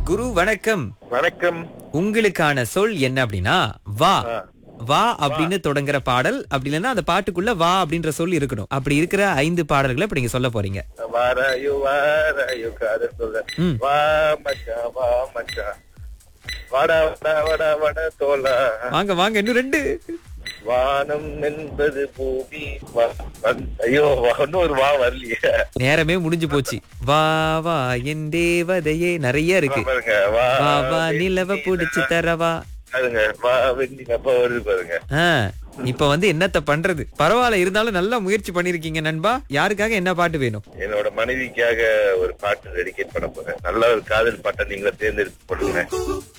குரு வணக்கம் வணக்கம் உங்களுக்கான சொல் என்ன அப்படின்னா வா ஆ. வா அப்படின்னு தொடங்குற பாடல் அப்படி இல்லைன்னா அந்த பாட்டுக்குள்ள வா அப்படின்ற சொல் இருக்கணும் அப்படி இருக்கிற ஐந்து பாடல்களை இப்ப நீங்க சொல்ல போறீங்க வாராயோ வாராயோ காதல் சொல்ல ம். வா மச்சான் வா மச்சான் வாடா வாடா வாடா வாடா தோலா வாங்க வாங்க இன்னும் ரெண்டு வானம் என்பது பூமி வா- வந்- ஐயோ இன்னும் ஒரு வா வரலையே நேரமே முடிஞ்சு போச்சு வா வா என் தேவதையே நிறைய இருக்கு பாருங்க வா வா வா நிலவ புடிச்சு தரவா பாருங்க வா வெண்ணி அப்ப வருது பாருங்க ஆ, இப்ப வந்து என்னத்த பண்றது பரவாயில்ல இருந்தாலும் நல்லா முயற்சி பண்ணிருக்கீங்க நண்பா யாருக்காக என்ன பாட்டு வேணும் என்னோட மனைவிக்காக ஒரு பாட்டு டெடிகேட் பண்ண போறேன் நல்ல ஒரு காதல் பாட்டை நீங்களே தேர்ந்தெடுத்து போடுங்க